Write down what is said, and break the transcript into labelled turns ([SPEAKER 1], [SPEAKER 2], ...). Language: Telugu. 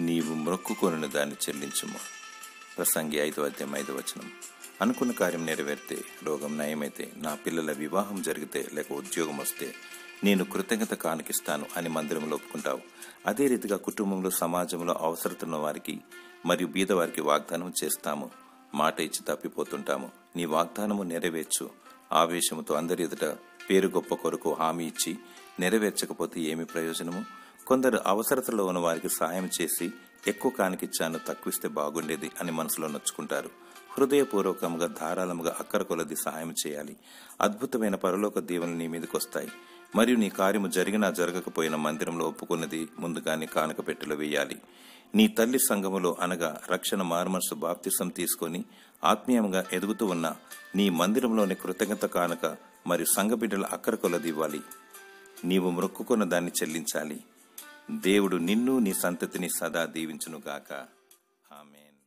[SPEAKER 1] నీవు మొక్కుకొనిన దాన్ని చెల్లించుము ప్రసంగి ఐదో అధ్యాయం ఐదో వచనం అనుకున్న కార్యం నెరవేరితే రోగం నయమైతే నా పిల్లల వివాహం జరిగితే లేక ఉద్యోగం వస్తే నేను కృతజ్ఞత కానికిస్తాను అని మందిరంలో ఒప్పుకుంటావు అదే రీతిగా కుటుంబంలో సమాజంలో అవసరతున్న వారికి మరియు బీదవారికి వాగ్దానం చేస్తాము మాట ఇచ్చి తప్పిపోతుంటాము నీ వాగ్దానము నెరవేర్చు ఆవేశముతో అందరి ఎదుట పేరు గొప్ప కొరకు హామీ ఇచ్చి నెరవేర్చకపోతే ఏమి ప్రయోజనము కొందరు అవసరతలో ఉన్న వారికి సాయం చేసి ఎక్కువ కానికిచ్చాను తక్కువిస్తే బాగుండేది అని మనసులో నొచ్చుకుంటారు హృదయపూర్వకంగా ధారాళముగా అక్కర కొలది సహాయం చేయాలి అద్భుతమైన పరలోక దీవెనలు నీ మీదకి వస్తాయి మరియు నీ కార్యము జరిగినా జరగకపోయినా మందిరంలో ఒప్పుకున్నది ముందుగానే కానుక పెట్టెలో వేయాలి నీ తల్లి సంఘములో అనగా రక్షణ మార్మనసు బాప్తిసం తీసుకొని ఆత్మీయంగా ఎదుగుతూ ఉన్న నీ మందిరంలోని కృతజ్ఞత కానుక మరియు సంఘ బిడ్డల అక్కర కొలది ఇవ్వాలి నీవు మొక్కుకున్న దాన్ని చెల్లించాలి దేవుడు నిన్ను నీ సంతతిని సదా దీవించునుగాక ఆమెన్